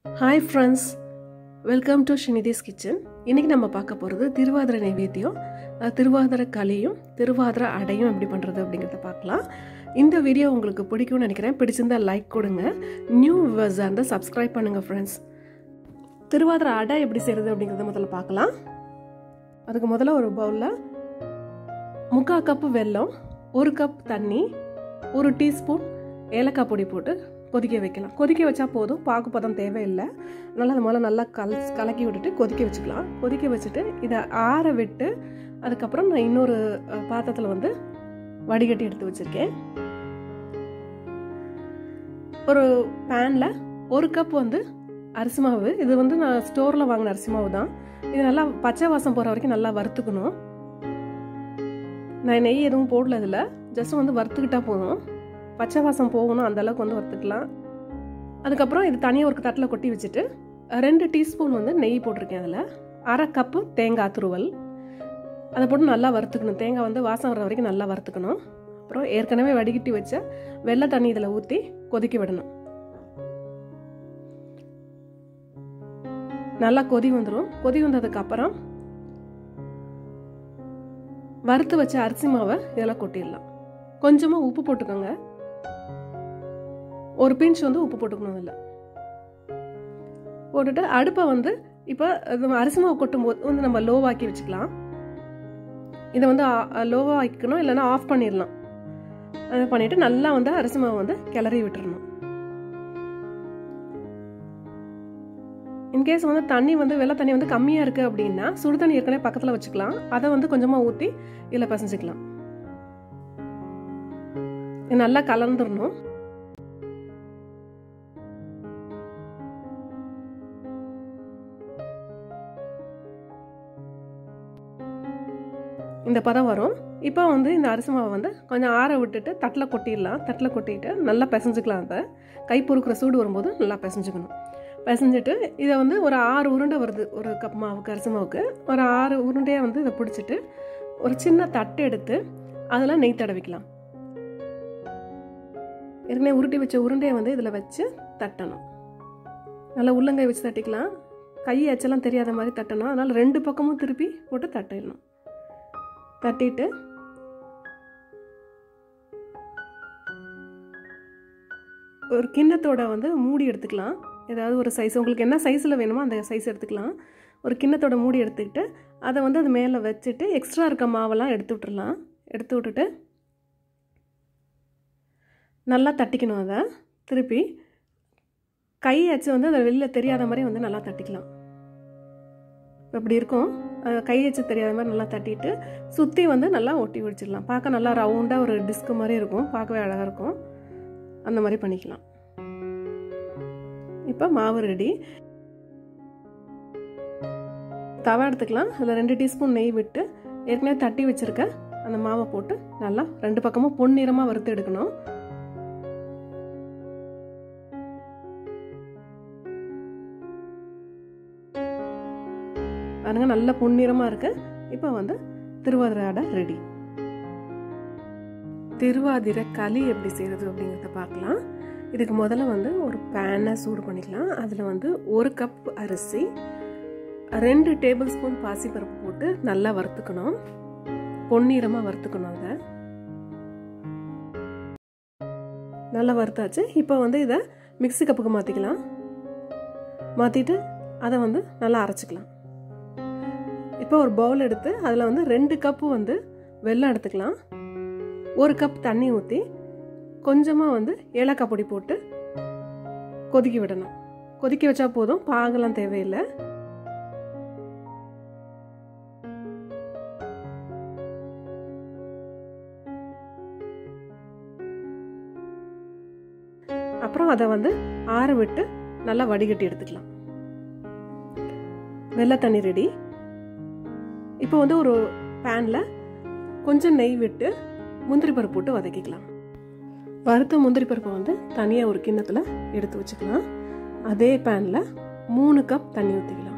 hi friends welcome to ஷினிதிஸ் kitchen இன்றைக்கி நம்ம பார்க்க போகிறது திருவாதிரை நைவேத்தியம் அஹ், திருவாதிரை களியும் திருவாதிரை அடையும் எப்படி பண்ணுறது அப்படிங்கிறத பார்க்கலாம் இந்த வீடியோ உங்களுக்கு பிடிக்கும்னு நினைக்கிறேன் பிடிச்சிருந்தா லைக் கொடுங்க நியூ வியூவர்ஸாக இருந்தால் சப்ஸ்கிரைப் பண்ணுங்கள் ஃப்ரெண்ட்ஸ் திருவாதிரை அடை எப்படி செய்கிறது அப்படிங்கிறத முதல்ல பார்க்கலாம் அதுக்கு முதல்ல ஒரு பவுலில் முக்கால் கப்பு வெல்லம் ஒரு கப் தண்ணி ஒரு டீஸ்பூன் ஏலக்காய் பொடி போட்டு கொதிக்க வைக்கலாம் கொதிக்க வச்சா போதும் பாகு பதம் தேவையில்லை நல்லா அது முதல்ல நல்லா கல கலக்கி விட்டுட்டு கொதிக்க வச்சுக்கலாம் கொதிக்க வச்சுட்டு இதை ஆற விட்டு அதுக்கப்புறம் நான் இன்னொரு அஹ், பாத்திரத்தில் வந்து வடிகட்டி எடுத்து வச்சுருக்கேன் ஒரு பேனில் ஒரு கப் வந்து அரிசி மாவு இது வந்து நான் ஸ்டோரில் வாங்கின அரிசி மாவு தான் இது நல்லா பச்சை வாசம் போகிற வரைக்கும் நல்லா வறுத்துக்கணும் நான் நெய் எதுவும் போடல இதில் ஜஸ்ட் வந்து வறுத்துக்கிட்டா போதும் பச்சை வாசம் போகணும் அந்த அளவுக்கு வந்து வறுத்துக்கலாம் அதுக்கப்புறம் இது தனியாக ஒரு தட்டில் கொட்டி வச்சுட்டு ரெண்டு டீஸ்பூன் வந்து நெய் போட்டிருக்கேன் அதில் அரை கப்பு தேங்காய் துருவல் அதை போட்டு நல்லா வறுத்துக்கணும் தேங்காய் வந்து வாசம் வர வரைக்கும் நல்லா வறுத்துக்கணும் அப்புறம் ஏற்கனவே வடிகட்டி வச்ச வெள்ளை தண்ணி இதில் ஊற்றி கொதிக்க விடணும் நல்லா கொதி வந்துடும் கொதி வந்ததுக்கு அப்புறம் வறுத்து வச்ச அரிசி மாவை இதெல்லாம் கொட்டிடலாம் கொஞ்சமாக உப்பு போட்டுக்கோங்க ஒரு பிஞ்ச் வந்து உப்பு போட்டுக்கணும் இல்லை போட்டுட்டு அடுப்பை வந்து இப்போ அரிசி மாவு கொட்டும் போது வந்து நம்ம லோவாக்கி வச்சுக்கலாம் இதை வந்து லோவாக வைக்கணும் இல்லைன்னா ஆஃப் பண்ணிடலாம் அதை பண்ணிவிட்டு நல்லா வந்து அரிசி மாவு வந்து கிளறி விட்டுறணும் இன்கேஸ் வந்து தண்ணி வந்து வெள்ளை தண்ணி வந்து கம்மியாக இருக்குது அப்படின்னா சுடு தண்ணி ஏற்கனவே பக்கத்தில் வச்சுக்கலாம் அதை வந்து கொஞ்சமாக ஊற்றி இதில் பசஞ்சிக்கலாம் இது நல்லா கலந்துடணும் இந்த பதம் வரும் இப்போ வந்து இந்த அரிசி மாவை வந்து கொஞ்சம் ஆற விட்டுட்டு தட்டில் கொட்டிடலாம் தட்டில் கொட்டிட்டு நல்லா பிசைஞ்சுக்கலாம் அதை கை பொறுக்கிற சூடு வரும்போது நல்லா பிசைஞ்சுக்கணும் பிசைஞ்சிட்டு இதை வந்து ஒரு ஆறு உருண்டை வருது ஒரு கப் மாவுக்கு அரிசி மாவுக்கு ஒரு ஆறு உருண்டையாக வந்து இதை பிடிச்சிட்டு ஒரு சின்ன தட்டு எடுத்து அதில் நெய் தடவிக்கலாம் ஏற்கனவே உருட்டி வச்ச உருண்டையை வந்து இதில் வச்சு தட்டணும் நல்லா உள்ளங்கை வச்சு தட்டிக்கலாம் கை எச்செல்லாம் தெரியாத மாதிரி தட்டணும் அதனால் ரெண்டு பக்கமும் திருப்பி போட்டு தட்டிடணும் தட்டிட்டு ஒரு கிண்ணத்தோட வந்து மூடி எடுத்துக்கலாம் ஏதாவது ஒரு சைஸ் உங்களுக்கு என்ன சைஸில் வேணுமோ அந்த சைஸ் எடுத்துக்கலாம் ஒரு கிண்ணத்தோட மூடி எடுத்துக்கிட்டு அதை வந்து அது மேலே வச்சுட்டு எக்ஸ்ட்ரா இருக்க மாவெல்லாம் எடுத்து விட்டுறலாம் எடுத்து விட்டுட்டு நல்லா தட்டிக்கணும் அதை திருப்பி கை அச்சு வந்து அதை வெளியில் தெரியாத மாதிரி வந்து நல்லா தட்டிக்கலாம் இப்படி இருக்கும் அஹ் கை அச்சு தெரியாத மாதிரி நல்லா தட்டிட்டு சுற்றி வந்து நல்லா ஒட்டி வச்சிடலாம் பார்க்க நல்லா ரவுண்டாக ஒரு டிஸ்க் மாதிரி இருக்கும் பார்க்கவே அழகாக இருக்கும் அந்த மாதிரி பண்ணிக்கலாம் இப்போ மாவு ரெடி தவா எடுத்துக்கலாம் அதில் ரெண்டு டீஸ்பூன் நெய் விட்டு ஏற்கனவே தட்டி வச்சுருக்க அந்த மாவை போட்டு நல்லா ரெண்டு பக்கமும் பொன்னிறமாக வறுத்து எடுக்கணும் பாருங்க நல்ல பொன்னிறமாக இருக்கு இப்போ வந்து திருவாதிரை அடை ரெடி திருவாதிரை களி எப்படி செய்கிறது அப்படிங்கிறத பார்க்கலாம் இதுக்கு முதல்ல வந்து ஒரு பேனை சூடு பண்ணிக்கலாம் அதில் வந்து ஒரு கப் அரிசி ரெண்டு டேபிள் ஸ்பூன் பாசிப்பருப்பு போட்டு நல்லா வறுத்துக்கணும் பொன்னிறமாக வறுத்துக்கணும் அதை நல்லா வறுத்தாச்சு இப்போ வந்து இதை மிக்ஸி கப்புக்கு மாற்றிக்கலாம் மாற்றிட்டு அதை வந்து நல்லா அரைச்சிக்கலாம் இப்போ ஒரு பவுல் எடுத்து அதில் வந்து ரெண்டு கப்பு வந்து வெல்லம் எடுத்துக்கலாம் ஒரு கப் தண்ணி ஊற்றி கொஞ்சமாக வந்து ஏலக்காய் பொடி போட்டு கொதிக்க விடணும் கொதிக்க வச்சா போதும் பாகெல்லாம் தேவையில்லை அப்புறம் அதை வந்து ஆற விட்டு நல்லா வடிகட்டி எடுத்துக்கலாம் வெள்ளை தண்ணி ரெடி இப்போ வந்து ஒரு பேனில் கொஞ்சம் நெய் விட்டு முந்திரி பருப்பு போட்டு வதக்கிக்கலாம் வறுத்த முந்திரி பருப்பை வந்து தனியாக ஒரு கிண்ணத்தில் எடுத்து வச்சுக்கலாம் அதே பேனில் மூணு கப் தண்ணி ஊற்றிக்கலாம்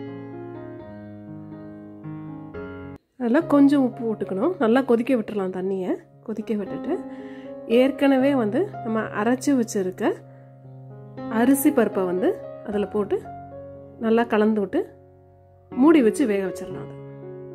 அதில் கொஞ்சம் உப்பு போட்டுக்கணும் நல்லா கொதிக்க விட்டுறலாம் தண்ணியை கொதிக்க விட்டுட்டு ஏற்கனவே வந்து நம்ம அரைச்சி வச்சுருக்க அரிசி பருப்பை வந்து அதில் போட்டு நல்லா கலந்து விட்டு மூடி வச்சு வேக வச்சிடலாம் அதை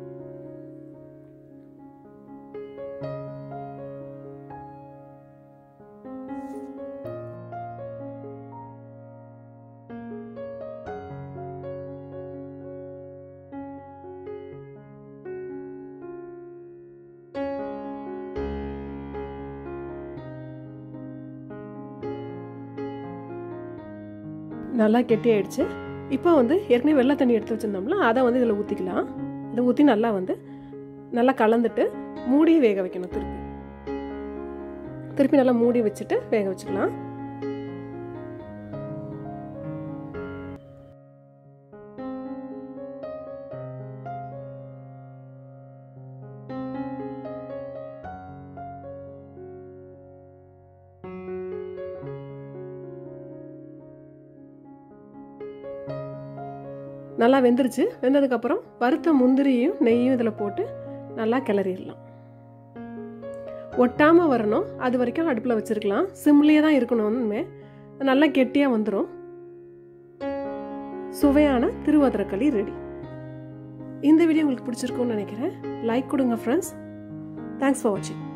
நல்லா கெட்டி ஆயிடுச்சு இப்போ வந்து ஏற்கனவே வெள்ளை தண்ணி எடுத்து வச்சுருந்தோம்ல அதை வந்து இதில் ஊற்றிக்கலாம் இதை ஊற்றி நல்லா வந்து நல்லா கலந்துட்டு மூடி வேக வைக்கணும் திருப்பி திருப்பி நல்லா மூடி வச்சுட்டு வேக வச்சுக்கலாம் நல்லா வெந்துருச்சு வெந்ததுக்கப்புறம் வறுத்த முந்திரியும் நெய்யும் இதில் போட்டு நல்லா கிளறிடலாம் ஒட்டாமல் வரணும் அது வரைக்கும் அடுப்பில் வச்சுருக்கலாம் சிம்லேயே தான் இருக்கணும்னு நல்லா கெட்டியாக வந்துடும் சுவையான திருவாதிரக்களி ரெடி இந்த வீடியோ உங்களுக்கு பிடிச்சிருக்கும்னு நினைக்கிறேன் லைக் கொடுங்க ஃப்ரெண்ட்ஸ் தேங்க்ஸ் ஃபார் வாட்சிங்